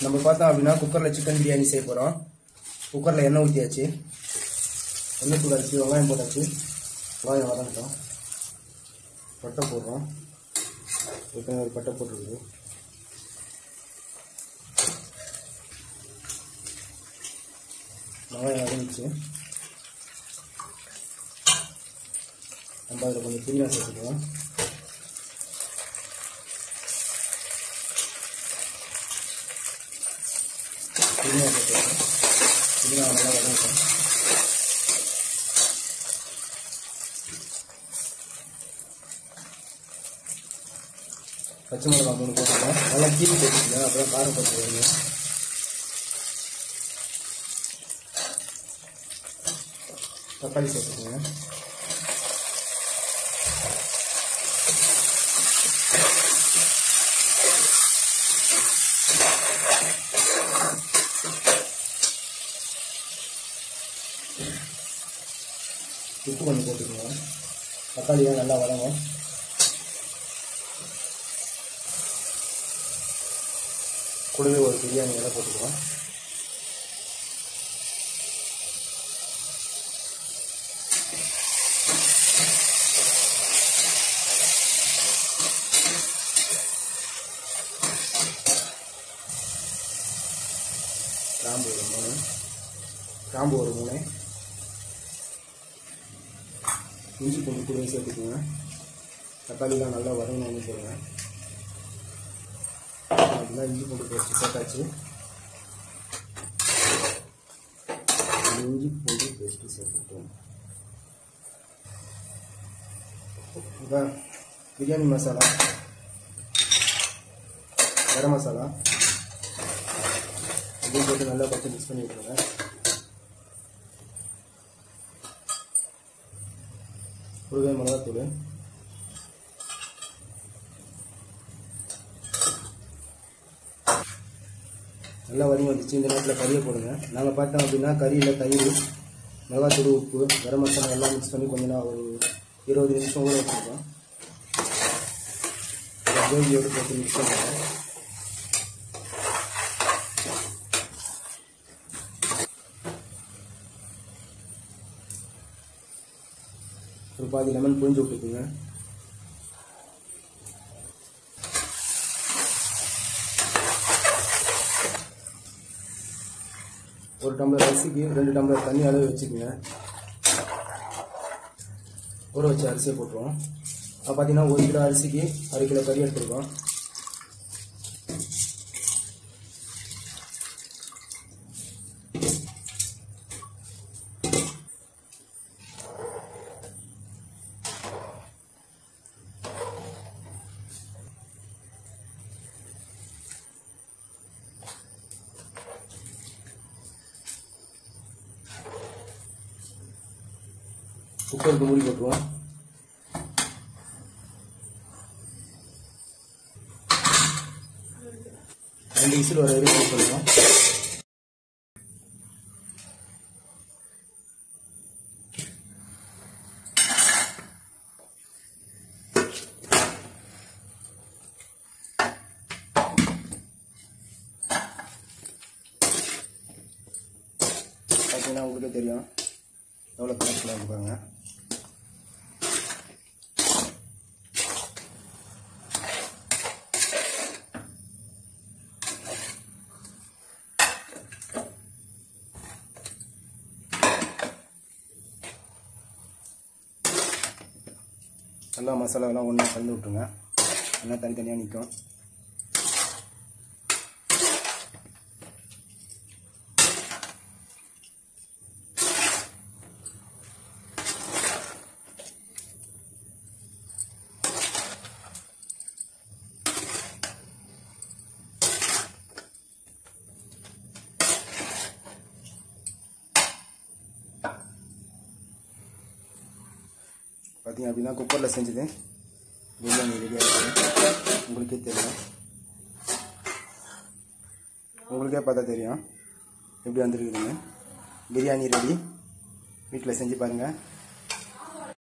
நம்ம பார்த்தோம் அப்படின்னா குக்கரில் சிக்கன் பிரியாணி செய்ய போகிறோம் குக்கரில் எண்ணெய் ஊற்றியாச்சு எண்ணெய் சூடாச்சு வெங்காயம் போட்டாச்சு வெங்காயம் வதங்கட்டும் பட்டை போடுறோம் ஏற்கனவே ஒரு பட்டை போட்டுருக்குது வெங்காயம் வதங்கிச்சு நம்ம அதில் கொஞ்சம் புதினா சேர்த்துக்குவோம் புதினா சேர்த்துக்குவோம் புதினா நல்லா வதங்கட்டும் பச்சை மிளகாய் மூணு போட்டுக்கலாம் நல்லா கீழி போட்டுக்கலாம் அப்புறம் காரம் பச்சை வருங்க தக்காளி சேர்த்துக்கோங்க உப்பு கொஞ்சம் போட்டுக்கோங்க தக்காளியாக நல்லா வதங்கும் கூடவே ஒரு பிரியாணி இலை போட்டுக்குவோம் கிராம்பு ஒரு மூணு கிராம்பு ஒரு மூணு இஞ்சி பூண்டு கூட சேர்த்துக்குங்க தக்காளிலாம் நல்லா வதங்கணும்னு போடுங்க அப்படின்னா இஞ்சி பூண்டு பேஸ்ட் சேர்த்தாச்சு இஞ்சி பூண்டு பேஸ்ட்டு சேர்த்துட்டோம் இப்போ பிரியாணி மசாலா கரம் மசாலா இதையும் போட்டு நல்லா பச்சை மிக்ஸ் பண்ணி விட்டுருங்க கூடவே மிளகாத்தூள் நல்லா வதங்கி வந்துச்சு இந்த நேரத்தில் கறியை போடுங்க நாங்கள் பார்த்தோம் அப்படின்னா கறியில் தயிர் மிளகாத்தூள் உப்பு கரம் மசாலா எல்லாம் மிக்ஸ் பண்ணி கொஞ்ச நேரம் ஒரு இருபது நிமிஷம் கூட வச்சுருக்கோம் கோபியோடு போட்டு மிக்ஸ் பண்ணுறோம் ஒரு பாதி லெமன் புழிஞ்சு விட்டுக்குங்க ஒரு டம்ளர் அரிசிக்கு ரெண்டு டம்ளர் தண்ணி அளவு வச்சுக்கோங்க ஊற வச்ச அரிசியை போட்டுருவோம் அது பார்த்தீங்கன்னா ஒரு கிலோ அரிசிக்கு அரை கிலோ கறி எடுத்துருக்கோம் குக்கருக்கு மூடி போட்டுருவோம் ரெண்டு விசில் வர வரைக்கும் வெயிட் பண்ணுவோம் பார்த்தீங்கன்னா உங்களுக்கே தெரியும் எவ்வளோ கலர்ஃபுல்லாக இருப்பாங்க நல்லா மசாலாவெல்லாம் ஒன்றா கலந்து விட்ருங்க எல்லாம் தனித்தனியாக நிற்கும் பார்த்தீங்க அப்படின்னா குக்கரில் செஞ்சது பிரியாணி ரெடியாக இருக்குது உங்களுக்கே தெரியும் உங்களுக்கே பார்த்தா தெரியும் எப்படி வந்திருக்குதுங்க பிரியாணி ரெடி வீட்டில் செஞ்சு பாருங்கள்